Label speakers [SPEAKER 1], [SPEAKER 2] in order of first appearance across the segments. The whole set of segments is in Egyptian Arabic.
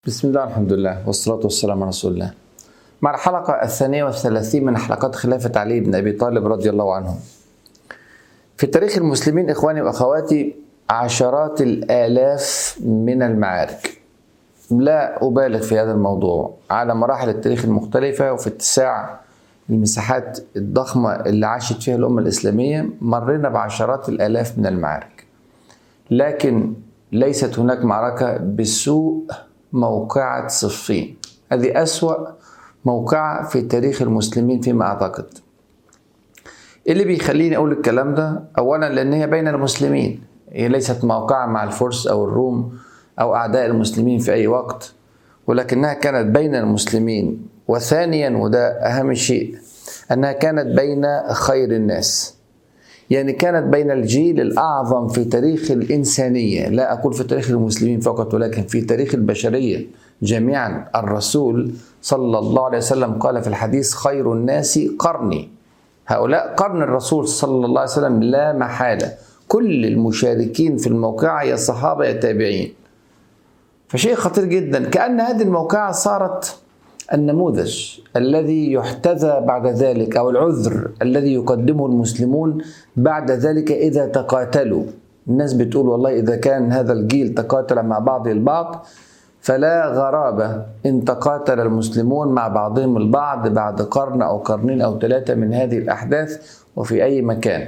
[SPEAKER 1] بسم الله الحمد لله والصلاة والسلام على رسول الله مع الحلقة الثانية والثلاثين من حلقات خلافة علي بن أبي طالب رضي الله عنه في تاريخ المسلمين إخواني وأخواتي عشرات الآلاف من المعارك لا أبالغ في هذا الموضوع على مراحل التاريخ المختلفة وفي اتساع المساحات الضخمة اللي عاشت فيها الأمة الإسلامية مرينا بعشرات الآلاف من المعارك لكن ليست هناك معركة بسوء موقعة صفين هذه أسوأ موقعة في تاريخ المسلمين فيما أعتقد إيه اللي بيخليني أقول الكلام ده أولا لأن هي بين المسلمين هي ليست موقعة مع الفرس أو الروم أو أعداء المسلمين في أي وقت ولكنها كانت بين المسلمين وثانيا وده أهم شيء أنها كانت بين خير الناس يعني كانت بين الجيل الأعظم في تاريخ الإنسانية لا أقول في تاريخ المسلمين فقط ولكن في تاريخ البشرية جميعا الرسول صلى الله عليه وسلم قال في الحديث خير الناس قرني هؤلاء قرن الرسول صلى الله عليه وسلم لا محالة كل المشاركين في الموقعة يا الصحابة يا التابعين فشيء خطير جدا كأن هذه الموقعة صارت النموذج الذي يحتذى بعد ذلك او العذر الذي يقدمه المسلمون بعد ذلك اذا تقاتلوا الناس بتقول والله اذا كان هذا الجيل تقاتل مع بعض البعض فلا غرابة إن تقاتل المسلمون مع بعضهم البعض بعد قرن أو قرنين أو ثلاثة من هذه الأحداث وفي أي مكان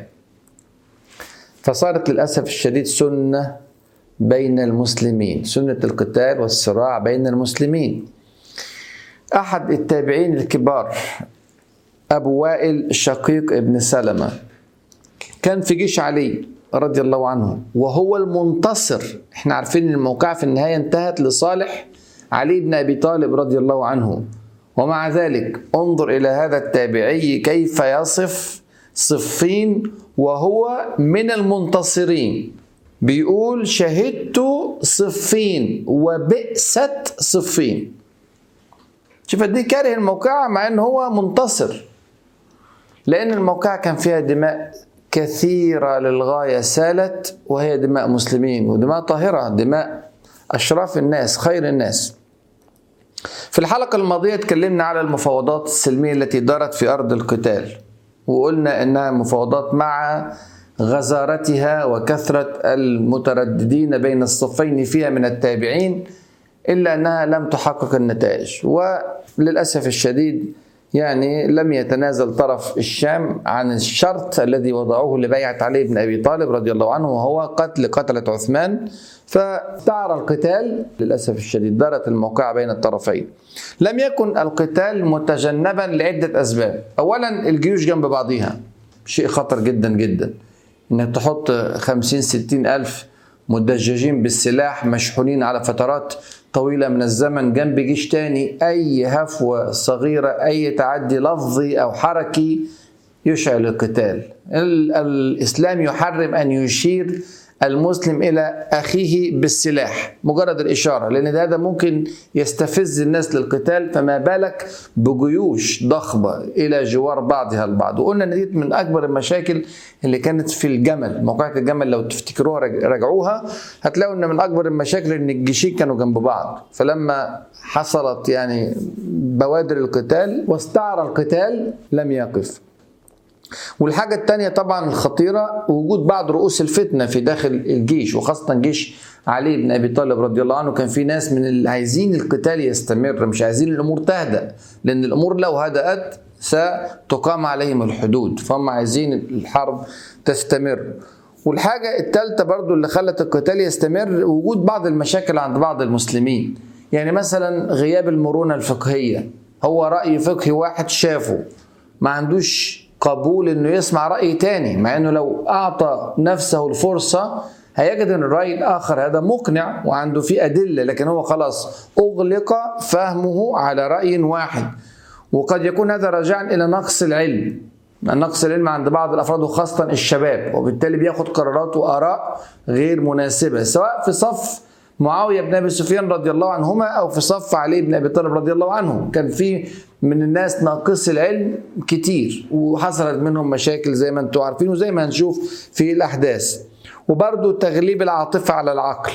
[SPEAKER 1] فصارت للأسف الشديد سنة بين المسلمين سنة القتال والصراع بين المسلمين أحد التابعين الكبار أبو وائل شقيق ابن سلمة كان في جيش علي رضي الله عنه وهو المنتصر احنا عارفين ان الموقعة في النهاية انتهت لصالح علي بن أبي طالب رضي الله عنه ومع ذلك انظر إلى هذا التابعي كيف يصف صفين وهو من المنتصرين بيقول شهدت صفين وبئست صفين شوف قد ايه كاره الموقعة مع ان هو منتصر لان الموقعة كان فيها دماء كثيرة للغاية سالت وهي دماء مسلمين ودماء طاهرة دماء أشراف الناس خير الناس في الحلقة الماضية اتكلمنا على المفاوضات السلمية التي دارت في أرض القتال وقلنا إنها مفاوضات مع غزارتها وكثرة المترددين بين الصفين فيها من التابعين إلا أنها لم تحقق النتائج وللأسف الشديد يعني لم يتنازل طرف الشام عن الشرط الذي وضعوه لبيعة علي بن أبي طالب رضي الله عنه وهو قتل قتلة عثمان فتعر القتال للأسف الشديد دارت الموقعة بين الطرفين لم يكن القتال متجنبا لعدة أسباب أولا الجيوش جنب بعضها شيء خطر جدا جدا انك تحط خمسين ستين ألف مدججين بالسلاح مشحونين على فترات طويلة من الزمن جنب جيش تاني أي هفوة صغيرة أي تعدي لفظي أو حركي يشعل القتال الإسلام يحرم أن يشير المسلم إلى أخيه بالسلاح مجرد الإشارة لأن هذا ممكن يستفز الناس للقتال فما بالك بجيوش ضخمة إلى جوار بعضها البعض وقلنا أن دي من أكبر المشاكل اللي كانت في الجمل موقعة الجمل لو تفتكروها راجعوها هتلاقوا أن من أكبر المشاكل أن الجيشين كانوا جنب بعض فلما حصلت يعني بوادر القتال واستعر القتال لم يقف والحاجة التانية طبعا الخطيرة وجود بعض رؤوس الفتنة في داخل الجيش وخاصة جيش علي بن أبي طالب رضي الله عنه كان في ناس من اللي عايزين القتال يستمر مش عايزين الأمور تهدأ لأن الأمور لو هدأت ستقام عليهم الحدود فهم عايزين الحرب تستمر والحاجة الثالثة برضو اللي خلت القتال يستمر وجود بعض المشاكل عند بعض المسلمين يعني مثلا غياب المرونة الفقهية هو رأي فقهي واحد شافه ما عندوش قبول انه يسمع راي تاني مع انه لو اعطى نفسه الفرصه هيجد ان الراي الاخر هذا مقنع وعنده فيه ادله لكن هو خلاص اغلق فهمه على راي واحد وقد يكون هذا راجعا الى نقص العلم نقص العلم عند بعض الافراد وخاصه الشباب وبالتالي بياخد قرارات واراء غير مناسبه سواء في صف معاويه بن ابي سفيان رضي الله عنهما او في صف علي بن ابي طالب رضي الله عنه كان في من الناس ناقص العلم كتير وحصلت منهم مشاكل زي ما انتم عارفين وزي ما هنشوف في الاحداث وبرضه تغليب العاطفه على العقل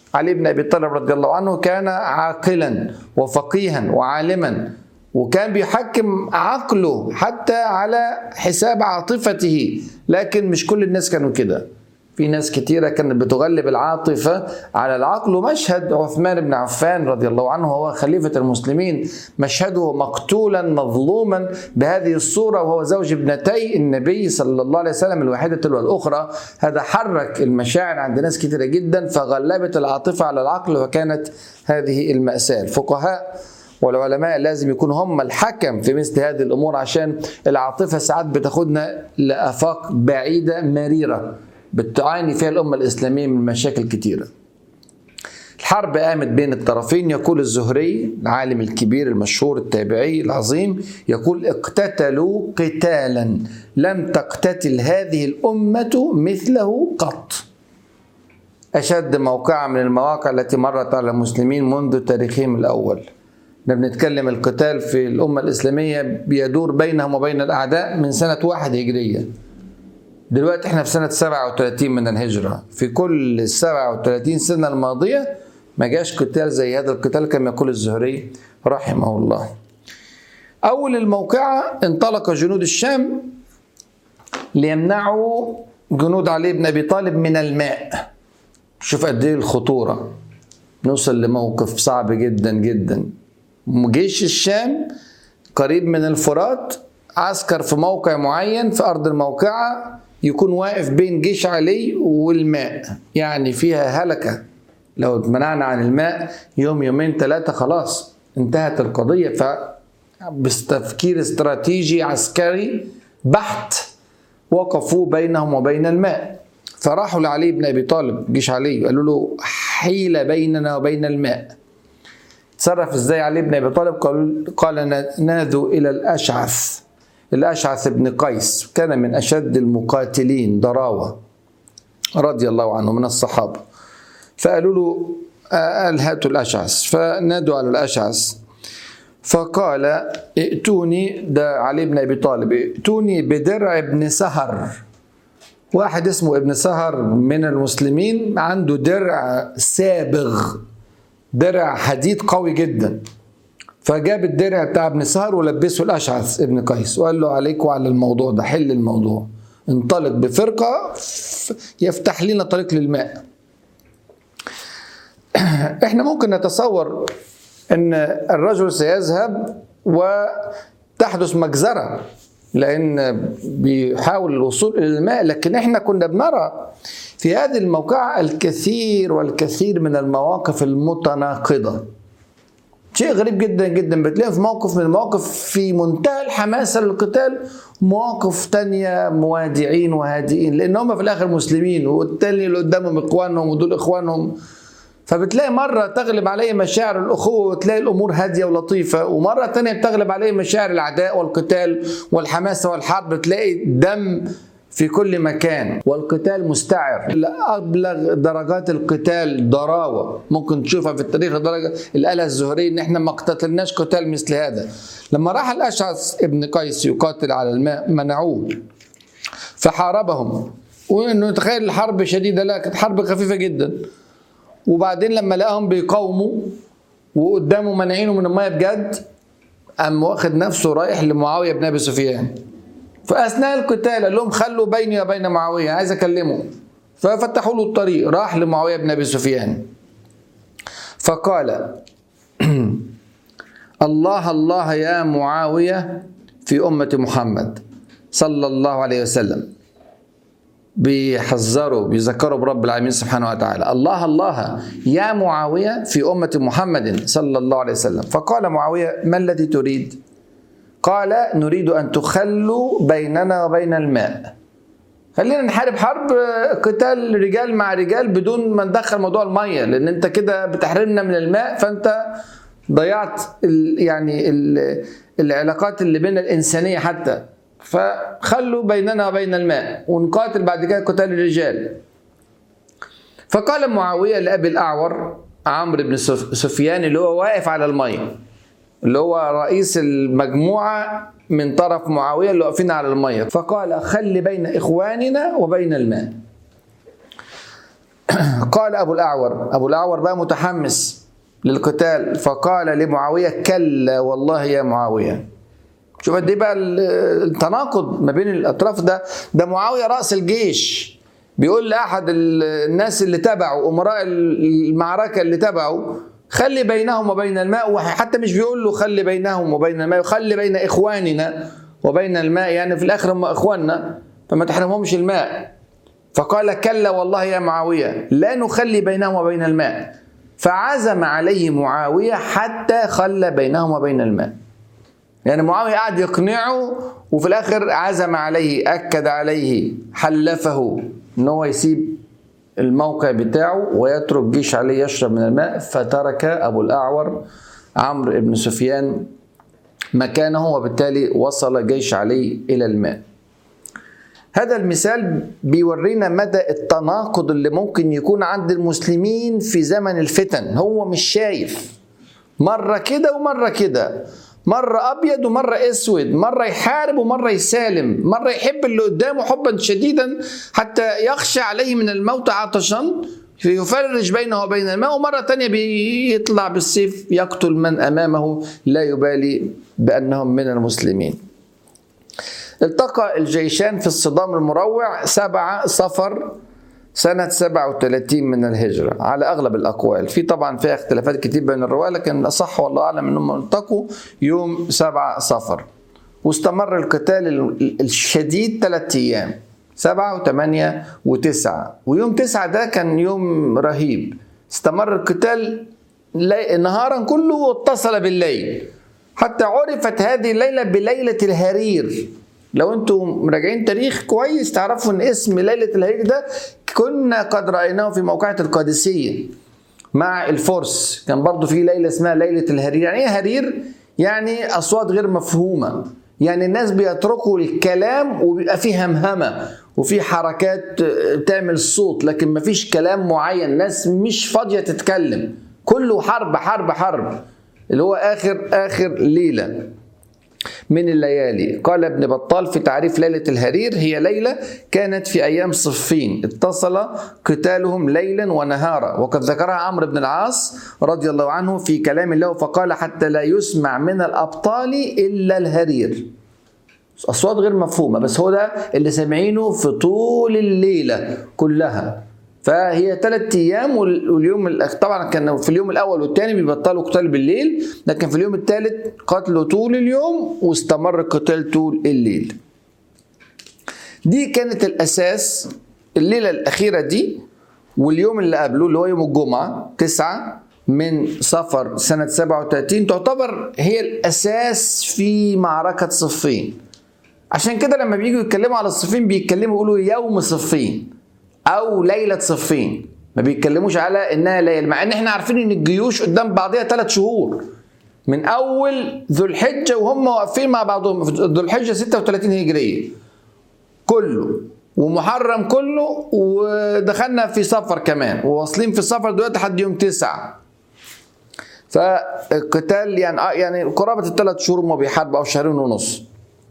[SPEAKER 1] علي بن ابي طالب رضي الله عنه كان عاقلا وفقيها وعالما وكان بيحكم عقله حتى على حساب عاطفته لكن مش كل الناس كانوا كده في ناس كتيرة كانت بتغلب العاطفة على العقل ومشهد عثمان بن عفان رضي الله عنه هو خليفة المسلمين مشهده مقتولا مظلوما بهذه الصورة وهو زوج ابنتي النبي صلى الله عليه وسلم الواحدة والأخرى هذا حرك المشاعر عند ناس كتيرة جدا فغلبت العاطفة على العقل وكانت هذه المأساة الفقهاء والعلماء لازم يكونوا هم الحكم في مثل هذه الامور عشان العاطفه ساعات بتاخدنا لافاق بعيده مريره بتعاني فيها الامه الاسلاميه من مشاكل كثيره. الحرب قامت بين الطرفين يقول الزهري العالم الكبير المشهور التابعي العظيم يقول اقتتلوا قتالا لم تقتتل هذه الامه مثله قط. اشد موقعه من المواقع التي مرت على المسلمين منذ تاريخهم الاول. احنا بنتكلم القتال في الأمة الإسلامية بيدور بينهم وبين الأعداء من سنة واحد هجرية دلوقتي احنا في سنة 37 من الهجرة في كل ال 37 سنة الماضية ما جاش قتال زي هذا القتال كما يقول الزهري رحمه الله أول الموقعة انطلق جنود الشام ليمنعوا جنود علي بن أبي طالب من الماء شوف قد ايه الخطورة نوصل لموقف صعب جدا جدا جيش الشام قريب من الفرات عسكر في موقع معين في أرض الموقعة يكون واقف بين جيش علي والماء يعني فيها هلكة لو اتمنعنا عن الماء يوم يومين ثلاثة خلاص انتهت القضية ف بتفكير استراتيجي عسكري بحت وقفوا بينهم وبين الماء فراحوا لعلي بن ابي طالب جيش علي قالوا له حيل بيننا وبين الماء تصرف ازاي علي بن ابي طالب قال قال نادوا الى الاشعث الاشعث بن قيس كان من اشد المقاتلين ضراوه رضي الله عنه من الصحابه فقالوا له قال هاتوا الاشعث فنادوا على الاشعث فقال ائتوني ده علي بن ابي طالب ائتوني بدرع ابن سهر واحد اسمه ابن سهر من المسلمين عنده درع سابغ درع حديد قوي جدا فجاب الدرع بتاع ابن سهر ولبسه الاشعث ابن قيس وقال له عليك وعلى الموضوع ده حل الموضوع انطلق بفرقه يفتح لنا طريق للماء احنا ممكن نتصور ان الرجل سيذهب وتحدث مجزره لان بيحاول الوصول الى الماء لكن احنا كنا بنرى في هذه الموقعة الكثير والكثير من المواقف المتناقضة شيء غريب جدا جدا بتلاقي في موقف من المواقف في منتهى الحماسة للقتال مواقف تانية موادعين وهادئين لأن هم في الآخر مسلمين والتاني اللي قدامهم إخوانهم ودول إخوانهم فبتلاقي مرة تغلب عليه مشاعر الأخوة وتلاقي الأمور هادية ولطيفة ومرة تانية بتغلب عليه مشاعر العداء والقتال والحماسة والحرب تلاقي دم في كل مكان والقتال مستعر لأبلغ درجات القتال ضراوة ممكن تشوفها في التاريخ درجة الآلة الزهرية إن إحنا ما قتلناش قتال مثل هذا لما راح الأشعث ابن قيس يقاتل على الماء منعوه فحاربهم وإنه تخيل الحرب شديدة لا كانت حرب خفيفة جدا وبعدين لما لقاهم بيقاوموا وقدامه مانعينه من الميه بجد قام واخد نفسه رايح لمعاويه بن ابي سفيان فاثناء القتال قال لهم خلوا بيني وبين معاويه عايز اكلمه ففتحوا له الطريق راح لمعاويه بن ابي سفيان فقال الله الله يا معاويه في امه محمد صلى الله عليه وسلم بيحذروا بيذكروا برب العالمين سبحانه وتعالى الله الله يا معاوية في أمة محمد صلى الله عليه وسلم فقال معاوية ما الذي تريد قال نريد أن تخلوا بيننا وبين الماء خلينا نحارب حرب قتال رجال مع رجال بدون ما ندخل موضوع المية لأن أنت كده بتحرمنا من الماء فأنت ضيعت ال يعني ال العلاقات اللي بين الإنسانية حتى فخلوا بيننا وبين الماء ونقاتل بعد كده قتال الرجال فقال معاوية لأبي الأعور عمرو بن سفيان اللي هو واقف على المية اللي هو رئيس المجموعة من طرف معاوية اللي واقفين على المية فقال خل بين إخواننا وبين الماء قال أبو الأعور أبو الأعور بقى متحمس للقتال فقال لمعاوية كلا والله يا معاوية شوف قد ايه بقى التناقض ما بين الاطراف ده ده معاويه راس الجيش بيقول لاحد الناس اللي تبعه امراء المعركه اللي تبعه خلي بينهم وبين الماء وحتى مش بيقول له خلي بينهم وبين الماء خلي بين اخواننا وبين الماء يعني في الاخر هم اخواننا فما تحرمهمش الماء فقال كلا والله يا معاويه لا نخلي بينهم وبين الماء فعزم عليه معاويه حتى خلى بينهم وبين الماء يعني معاويه قعد يقنعه وفي الاخر عزم عليه اكد عليه حلفه ان هو يسيب الموقع بتاعه ويترك جيش عليه يشرب من الماء فترك ابو الاعور عمرو بن سفيان مكانه وبالتالي وصل جيش علي الى الماء هذا المثال بيورينا مدى التناقض اللي ممكن يكون عند المسلمين في زمن الفتن هو مش شايف مرة كده ومرة كده مرة أبيض ومرة أسود مرة يحارب ومرة يسالم مرة يحب اللي قدامه حبا شديدا حتى يخشى عليه من الموت عطشا يفرج بينه وبين الماء ومرة تانية بيطلع بالسيف يقتل من أمامه لا يبالي بأنهم من المسلمين التقى الجيشان في الصدام المروع سبعة صفر سنة 37 من الهجرة على أغلب الأقوال في طبعا فيها اختلافات كتير بين الرواة لكن الأصح والله أعلم أنهم التقوا يوم 7 صفر واستمر القتال الشديد ثلاثة أيام سبعة وثمانية وتسعة ويوم تسعة ده كان يوم رهيب استمر القتال نهارا كله واتصل بالليل حتى عرفت هذه الليلة بليلة الهرير لو انتم مراجعين تاريخ كويس تعرفوا ان اسم ليلة الهرير ده كنا قد رأيناه في موقعة القادسية مع الفرس كان برضو في ليلة اسمها ليلة الهرير يعني ايه هرير؟ يعني أصوات غير مفهومة يعني الناس بيتركوا الكلام وبيبقى فيه همهمة وفي حركات تعمل صوت لكن مفيش كلام معين ناس مش فاضية تتكلم كله حرب حرب حرب اللي هو آخر آخر ليلة من الليالي قال ابن بطال في تعريف ليلة الهرير هي ليلة كانت في أيام صفين اتصل قتالهم ليلا ونهارا وقد ذكرها عمرو بن العاص رضي الله عنه في كلام له فقال حتى لا يسمع من الأبطال إلا الهرير أصوات غير مفهومة بس هو ده اللي سامعينه في طول الليلة كلها فهي ثلاث ايام واليوم طبعا كان في اليوم الاول والثاني بيبطلوا قتال بالليل لكن في اليوم الثالث قتلوا طول اليوم واستمر القتال طول الليل دي كانت الاساس الليله الاخيره دي واليوم اللي قبله اللي هو يوم الجمعه تسعة من صفر سنة 37 تعتبر هي الأساس في معركة صفين عشان كده لما بييجوا يتكلموا على الصفين بيتكلموا يقولوا يوم صفين او ليله صفين ما بيتكلموش على انها ليله مع ان احنا عارفين ان الجيوش قدام بعضها ثلاث شهور من اول ذو الحجه وهم واقفين مع بعضهم ذو الحجه 36 هجريه كله ومحرم كله ودخلنا في سفر كمان وواصلين في السفر دلوقتي لحد يوم تسعة فالقتال يعني يعني قرابه الثلاث شهور ما بيحاربوا او شهرين ونص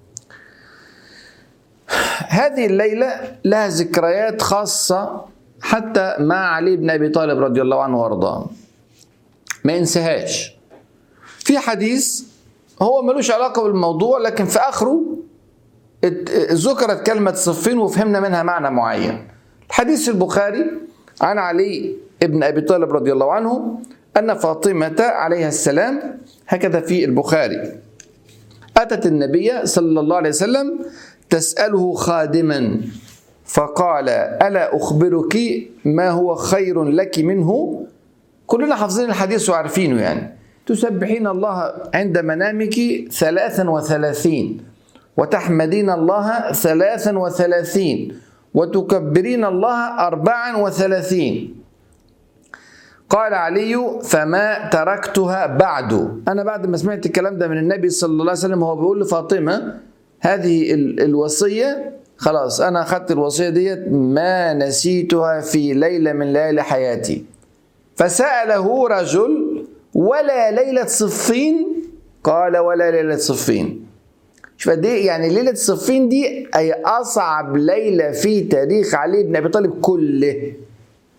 [SPEAKER 1] هذه الليلة لها ذكريات خاصة حتى مع علي بن أبي طالب رضي الله عنه وارضاه ما ينساهاش في حديث هو ملوش علاقة بالموضوع لكن في آخره ذكرت كلمة صفين وفهمنا منها معنى معين الحديث البخاري عن علي بن أبي طالب رضي الله عنه أن فاطمة عليها السلام هكذا في البخاري أتت النبي صلى الله عليه وسلم تسأله خادما فقال ألا أخبرك ما هو خير لك منه كلنا حافظين الحديث وعارفينه يعني تسبحين الله عند منامك ثلاثا وثلاثين وتحمدين الله ثلاثا وثلاثين وتكبرين الله أربعا وثلاثين قال علي فما تركتها بعد أنا بعد ما سمعت الكلام ده من النبي صلى الله عليه وسلم هو بيقول لفاطمة هذه الوصية خلاص أنا أخذت الوصية ديت ما نسيتها في ليلة من ليالي حياتي فسأله رجل ولا ليلة صفين قال ولا ليلة صفين شوف قد ايه يعني ليلة صفين دي أي أصعب ليلة في تاريخ علي بن أبي طالب كله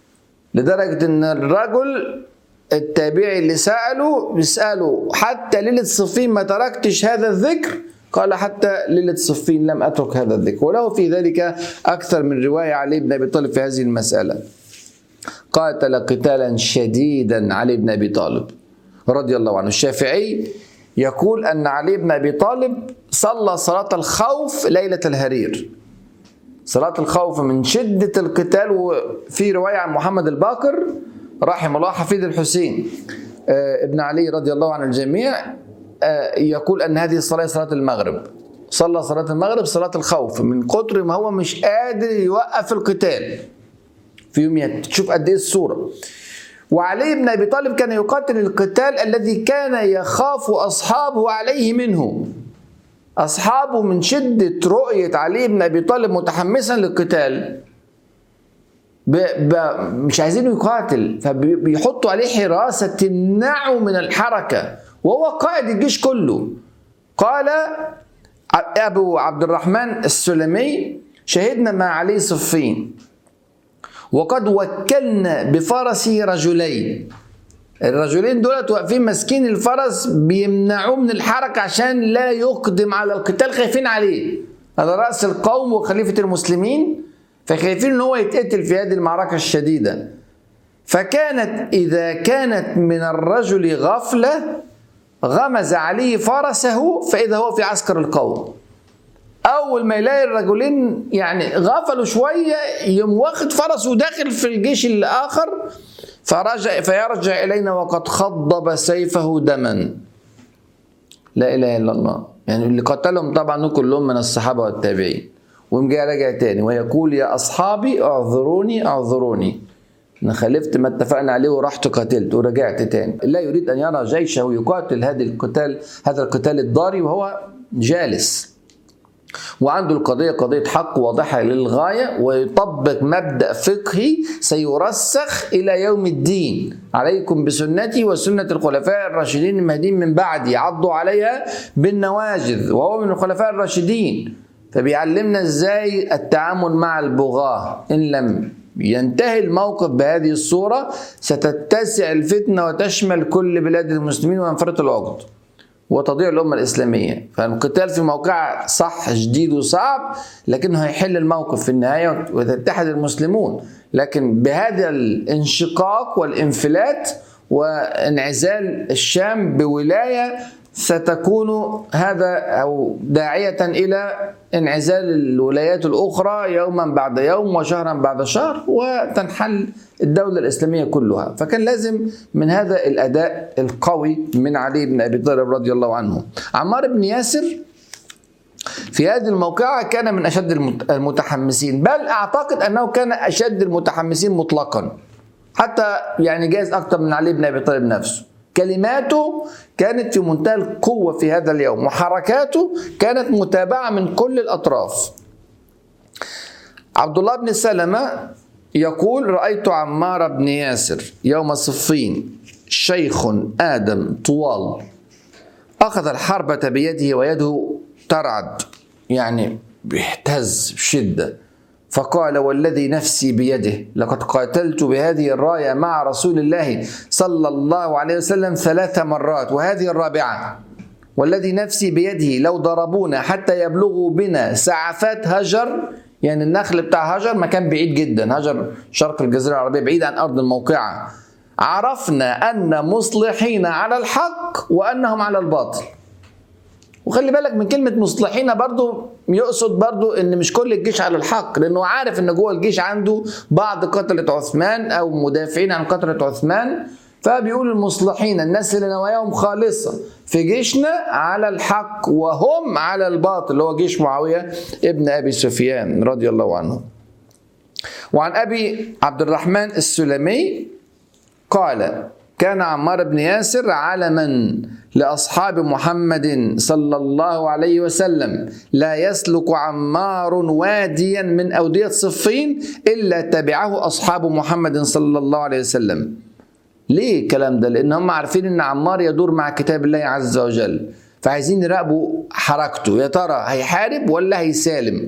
[SPEAKER 1] لدرجة ان الرجل التابعي اللي سأله بيسأله حتى ليلة صفين ما تركتش هذا الذكر قال حتى ليلة صفين لم أترك هذا الذكر وله في ذلك أكثر من رواية علي بن أبي طالب في هذه المسألة قاتل قتالا شديدا علي بن أبي طالب رضي الله عنه الشافعي يقول أن علي بن أبي طالب صلى صلاة الخوف ليلة الهرير صلاة الخوف من شدة القتال وفي رواية عن محمد الباقر رحمه الله حفيد الحسين ابن علي رضي الله عن الجميع يقول أن هذه الصلاة صلاة المغرب صلى صلاة المغرب صلاة الخوف من كتر ما هو مش قادر يوقف القتال في يوم تشوف قد ايه الصورة وعلي بن ابي طالب كان يقاتل القتال الذي كان يخاف اصحابه عليه منه اصحابه من شده رؤيه علي بن ابي طالب متحمسا للقتال ب... ب... مش عايزينه يقاتل فبيحطوا عليه حراسه تمنعه من الحركه وهو قائد الجيش كله قال ابو عبد الرحمن السلمي شهدنا مع علي صفين وقد وكلنا بفرسه رجلين الرجلين دولت واقفين ماسكين الفرس بيمنعوه من الحركة عشان لا يقدم على القتال خايفين عليه هذا رأس القوم وخليفة المسلمين فخايفين ان هو يتقتل في هذه المعركة الشديدة فكانت إذا كانت من الرجل غفلة غمز عليه فرسه فإذا هو في عسكر القوم اول ما يلاقي الرجلين يعني غفلوا شويه يقوم واخد فرسه وداخل في الجيش الاخر فرجع فيرجع الينا وقد خضب سيفه دما لا اله الا الله يعني اللي قتلهم طبعا كلهم من الصحابه والتابعين ويقوم جاي راجع تاني ويقول يا اصحابي اعذروني اعذروني انا خالفت ما اتفقنا عليه ورحت قاتلت ورجعت تاني لا يريد ان يرى جيشه يقاتل هذه القتال هذا القتال الضاري وهو جالس وعنده القضية قضية حق واضحة للغاية ويطبق مبدأ فقهي سيرسخ إلى يوم الدين عليكم بسنتي وسنة الخلفاء الراشدين المهديين من بعدي عضوا عليها بالنواجذ وهو من الخلفاء الراشدين فبيعلمنا ازاي التعامل مع البغاة إن لم ينتهي الموقف بهذه الصورة ستتسع الفتنة وتشمل كل بلاد المسلمين وينفرط العقد وتضيع الأمة الإسلامية فالقتال في موقع صح جديد وصعب لكنه هيحل الموقف في النهاية وتتحد المسلمون لكن بهذا الانشقاق والانفلات وانعزال الشام بولاية ستكون هذا أو داعية إلى انعزال الولايات الأخرى يوما بعد يوم وشهرا بعد شهر وتنحل الدولة الإسلامية كلها فكان لازم من هذا الأداء القوي من علي بن أبي طالب رضي الله عنه عمار بن ياسر في هذه الموقعة كان من أشد المتحمسين بل أعتقد أنه كان أشد المتحمسين مطلقا حتى يعني جايز أكثر من علي بن أبي طالب نفسه كلماته كانت في منتهى القوة في هذا اليوم وحركاته كانت متابعة من كل الأطراف عبد الله بن سلمة يقول رأيت عمار بن ياسر يوم صفين شيخ آدم طوال أخذ الحربة بيده ويده ترعد يعني بيهتز بشدة فقال والذي نفسي بيده لقد قاتلت بهذه الراية مع رسول الله صلى الله عليه وسلم ثلاث مرات وهذه الرابعة والذي نفسي بيده لو ضربونا حتى يبلغوا بنا سعفات هجر يعني النخل بتاع هجر مكان بعيد جدا هجر شرق الجزيرة العربية بعيد عن أرض الموقعة عرفنا أن مصلحين على الحق وأنهم على الباطل وخلي بالك من كلمة مصلحين برضو يقصد برضو ان مش كل الجيش على الحق لانه عارف ان جوه الجيش عنده بعض قتلة عثمان او مدافعين عن قتلة عثمان فبيقول المصلحين الناس اللي نواياهم خالصة في جيشنا على الحق وهم على الباطل اللي هو جيش معاوية ابن أبي سفيان رضي الله عنه وعن أبي عبد الرحمن السلمي قال كان عمار بن ياسر علما لاصحاب محمد صلى الله عليه وسلم لا يسلك عمار واديا من اوديه صفين الا تبعه اصحاب محمد صلى الله عليه وسلم. ليه الكلام ده؟ لان هم عارفين ان عمار يدور مع كتاب الله عز وجل فعايزين يراقبوا حركته يا ترى هيحارب ولا هيسالم؟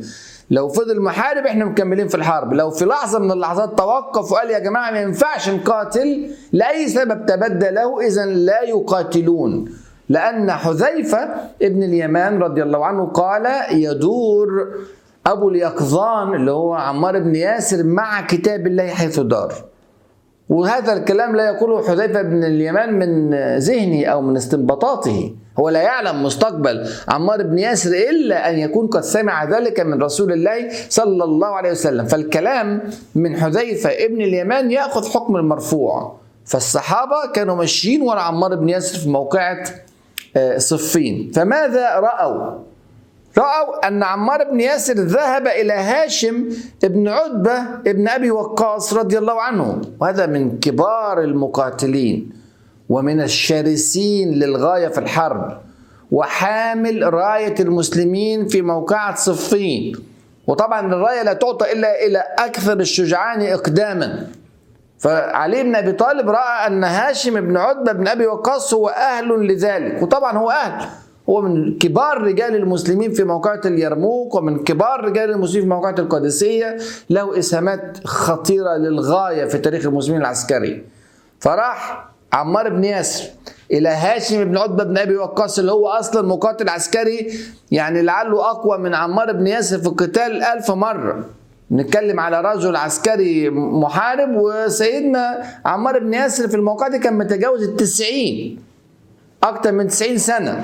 [SPEAKER 1] لو فضل محارب احنا مكملين في الحرب لو في لحظه من اللحظات توقف وقال يا جماعه ما ينفعش نقاتل لاي سبب تبدى له اذا لا يقاتلون لان حذيفه ابن اليمان رضي الله عنه قال يدور ابو اليقظان اللي هو عمار بن ياسر مع كتاب الله حيث دار وهذا الكلام لا يقوله حذيفه بن اليمان من ذهنه او من استنباطاته هو لا يعلم مستقبل عمار بن ياسر الا ان يكون قد سمع ذلك من رسول الله صلى الله عليه وسلم فالكلام من حذيفه ابن اليمان ياخذ حكم المرفوع فالصحابه كانوا ماشيين ورا عمار بن ياسر في موقعه صفين فماذا راوا رأوا أن عمار بن ياسر ذهب إلى هاشم ابن عتبة ابن أبي وقاص رضي الله عنه وهذا من كبار المقاتلين ومن الشرسين للغاية في الحرب وحامل راية المسلمين في موقعة صفين وطبعا الراية لا تعطى إلا إلى أكثر الشجعان إقداما فعلي بن ابي طالب راى ان هاشم بن عتبه بن ابي وقاص هو اهل لذلك وطبعا هو اهل هو من كبار رجال المسلمين في موقعة اليرموك ومن كبار رجال المسلمين في موقعة القادسية له إسهامات خطيرة للغاية في تاريخ المسلمين العسكري فراح عمار بن ياسر إلى هاشم بن عتبة بن أبي وقاص اللي هو أصلا مقاتل عسكري يعني لعله أقوى من عمار بن ياسر في القتال ألف مرة نتكلم على رجل عسكري محارب وسيدنا عمار بن ياسر في الموقع دي كان متجاوز التسعين أكثر من تسعين سنة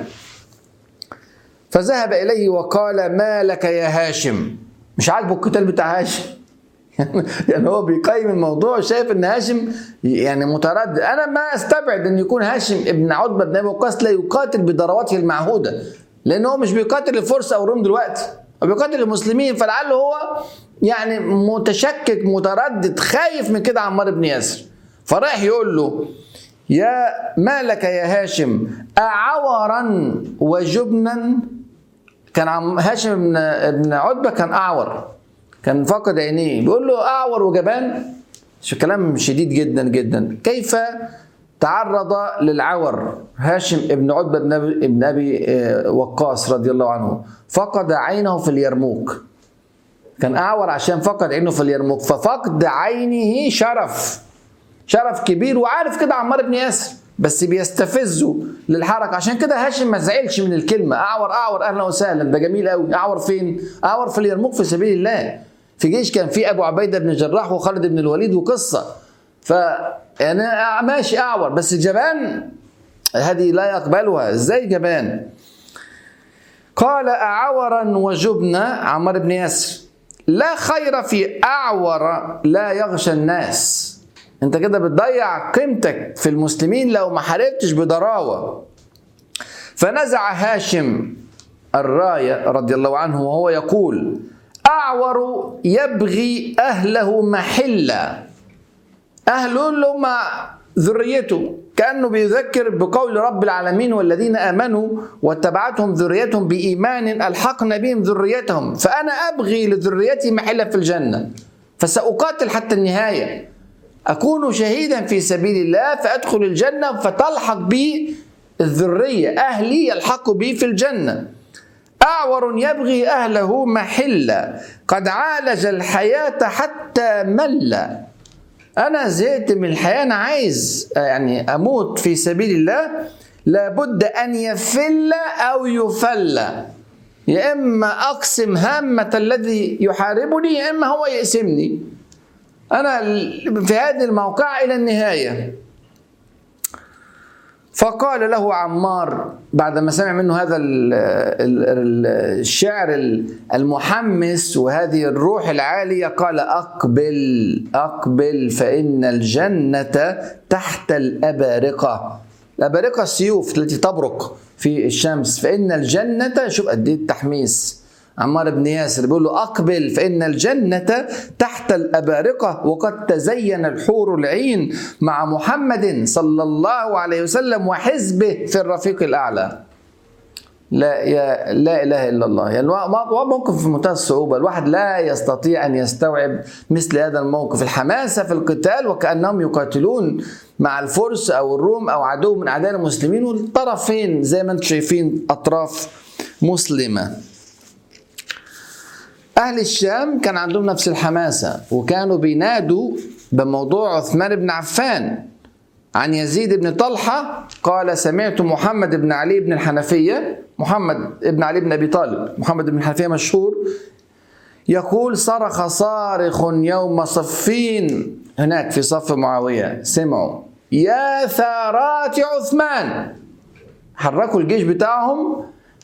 [SPEAKER 1] فذهب إليه وقال ما لك يا هاشم مش عاجبه القتال بتاع هاشم يعني هو بيقيم الموضوع شايف ان هاشم يعني متردد انا ما استبعد ان يكون هاشم ابن عتبه بن ابي وقاص لا يقاتل بضرواته المعهوده لان هو مش بيقاتل الفرس او الروم دلوقتي هو بيقاتل المسلمين فلعله هو يعني متشكك متردد خايف من كده عمار بن ياسر فراح يقول له يا ما لك يا هاشم أعورا وجبنا كان عم هاشم بن ابن عتبة كان أعور كان فاقد عينيه بيقول له أعور وجبان شو كلام شديد جدا جدا كيف تعرض للعور هاشم ابن عتبة بن أبي, ابن أبي وقاص رضي الله عنه فقد عينه في اليرموك كان أعور عشان فقد عينه في اليرموك ففقد عينه شرف شرف كبير وعارف كده عمار بن ياسر بس بيستفزه للحركة عشان كده هاشم ما زعلش من الكلمة أعور أعور أهلا وسهلا ده جميل قوي أعور فين؟ أعور في اليرموك في سبيل الله في جيش كان في أبو عبيدة بن جراح وخالد بن الوليد وقصة ف يعني ماشي أعور بس جبان هذه لا يقبلها ازاي جبان قال أعورا وجبنا عمار بن ياسر لا خير في أعور لا يغشى الناس انت كده بتضيع قيمتك في المسلمين لو ما حاربتش بضراوة فنزع هاشم الراية رضي الله عنه وهو يقول أعور يبغي أهله محلا أهله اللي هم ذريته كأنه بيذكر بقول رب العالمين والذين آمنوا واتبعتهم ذريتهم بإيمان ألحقنا بهم ذريتهم فأنا أبغي لذريتي محلا في الجنة فسأقاتل حتى النهاية أكون شهيدا في سبيل الله فأدخل الجنة فتلحق بي الذرية أهلي يلحقوا بي في الجنة أعور يبغي أهله محلا قد عالج الحياة حتى مل أنا زهقت من الحياة أنا عايز يعني أموت في سبيل الله لابد أن يفل أو يفل يا إما أقسم هامة الذي يحاربني يا إما هو يقسمني أنا في هذه الموقعة إلى النهاية فقال له عمار بعدما سمع منه هذا الشعر المحمس وهذه الروح العالية قال أقبل أقبل فإن الجنة تحت الأبارقة الأبارقة السيوف التي تبرق في الشمس فإن الجنة شوف قد إيه التحميس عمار بن ياسر بيقول له أقبل فإن الجنة تحت الأبارقة وقد تزين الحور العين مع محمد صلى الله عليه وسلم وحزبه في الرفيق الأعلى لا يا لا اله الا الله يعني موقف في منتهى الصعوبه الواحد لا يستطيع ان يستوعب مثل هذا الموقف الحماسه في القتال وكانهم يقاتلون مع الفرس او الروم او عدو من اعداء المسلمين والطرفين زي ما انتم شايفين اطراف مسلمه أهل الشام كان عندهم نفس الحماسة وكانوا بينادوا بموضوع عثمان بن عفان عن يزيد بن طلحة قال سمعت محمد بن علي بن الحنفية محمد بن علي بن أبي طالب محمد بن الحنفية مشهور يقول صرخ صارخ يوم صفين هناك في صف معاوية سمعوا يا ثارات عثمان حركوا الجيش بتاعهم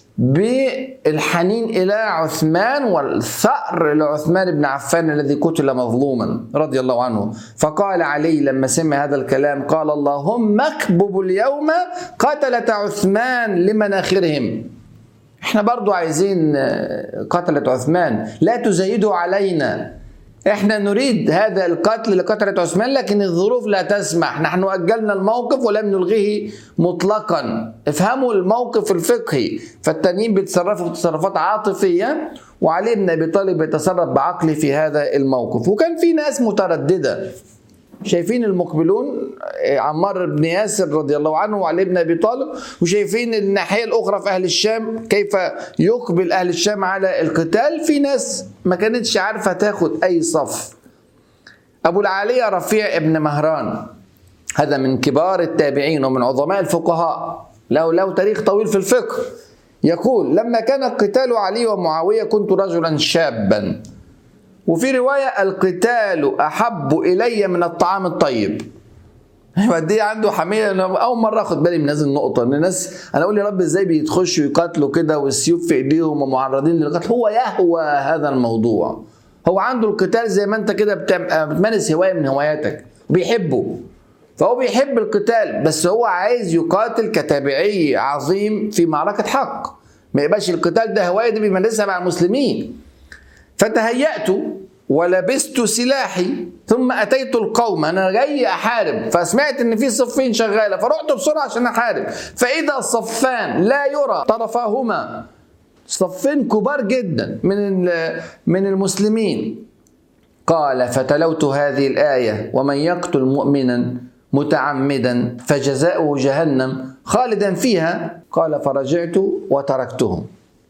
[SPEAKER 1] بالحنين إلى عثمان والثأر لعثمان بن عفان الذي قتل مظلوما رضي الله عنه فقال علي لما سمع هذا الكلام قال اللهم اكبب اليوم قتلة عثمان لمناخرهم احنا برضو عايزين قتلة عثمان لا تزيدوا علينا احنا نريد هذا القتل لقتلة عثمان لكن الظروف لا تسمح نحن أجلنا الموقف ولم نلغيه مطلقا افهموا الموقف الفقهي فالتانيين بيتصرفوا تصرفات عاطفية وعلي بن أبي طالب يتصرف بعقل في هذا الموقف وكان في ناس مترددة شايفين المقبلون عمار بن ياسر رضي الله عنه وعلي بن ابي طالب وشايفين الناحيه الاخرى في اهل الشام كيف يقبل اهل الشام على القتال في ناس ما كانتش عارفه تاخد اي صف ابو العاليه رفيع ابن مهران هذا من كبار التابعين ومن عظماء الفقهاء له له تاريخ طويل في الفقه يقول لما كان قتال علي ومعاويه كنت رجلا شابا وفي رواية القتال أحب إلي من الطعام الطيب قد ايه عنده حميه انا اول مره اخد بالي من هذه النقطه ان الناس انا اقول يا رب ازاي بيتخشوا يقاتلوا كده والسيوف في ايديهم ومعرضين للقتل هو يهوى هذا الموضوع هو عنده القتال زي ما انت كده بتمارس هوايه من هواياتك بيحبه فهو بيحب القتال بس هو عايز يقاتل كتابعي عظيم في معركه حق ما يبقاش القتال ده هوايه دي بيمارسها مع المسلمين فتهيأت ولبست سلاحي ثم اتيت القوم انا جاي احارب فسمعت ان في صفين شغاله فرحت بسرعه عشان احارب فاذا صفان لا يرى طرفاهما صفين كبار جدا من من المسلمين قال فتلوت هذه الايه ومن يقتل مؤمنا متعمدا فجزاؤه جهنم خالدا فيها قال فرجعت وتركتهم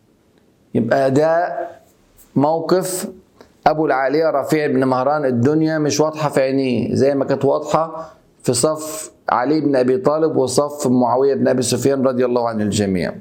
[SPEAKER 1] يبقى ده موقف ابو العاليه رفيع بن مهران الدنيا مش واضحه في عينيه زي ما كانت واضحه في صف علي بن ابي طالب وصف معاويه بن ابي سفيان رضي الله عن الجميع.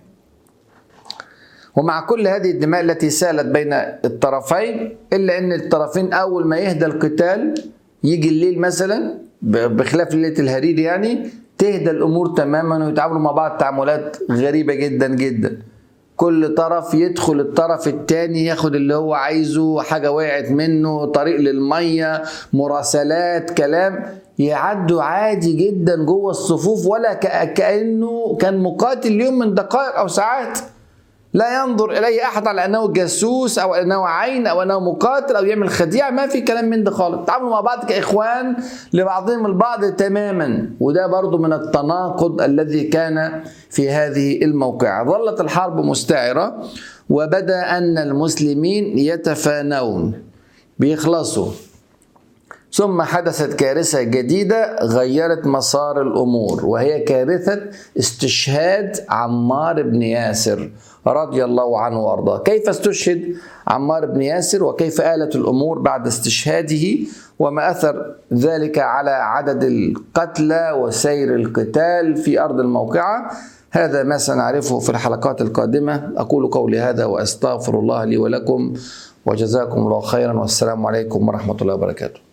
[SPEAKER 1] ومع كل هذه الدماء التي سالت بين الطرفين الا ان الطرفين اول ما يهدى القتال يجي الليل مثلا بخلاف ليله الهرير يعني تهدى الامور تماما ويتعاملوا مع بعض تعاملات غريبه جدا جدا. كل طرف يدخل الطرف التاني ياخد اللي هو عايزه حاجة وقعت منه طريق للمية مراسلات كلام يعدوا عادي جدا جوه الصفوف ولا كأنه كان مقاتل اليوم من دقائق أو ساعات لا ينظر إليه أحد على أنه جاسوس أو أنه عين أو أنه مقاتل أو يعمل خديعة ما في كلام من ده خالص تعاملوا مع بعض كإخوان لبعضهم البعض تماما وده برضو من التناقض الذي كان في هذه الموقعة ظلت الحرب مستعرة وبدا أن المسلمين يتفانون بيخلصوا ثم حدثت كارثة جديدة غيرت مسار الأمور وهي كارثة استشهاد عمار بن ياسر رضي الله عنه وارضاه كيف استشهد عمار بن ياسر وكيف آلت الأمور بعد استشهاده وما أثر ذلك على عدد القتلى وسير القتال في أرض الموقعة هذا ما سنعرفه في الحلقات القادمة أقول قولي هذا وأستغفر الله لي ولكم وجزاكم الله خيرا والسلام عليكم ورحمة الله وبركاته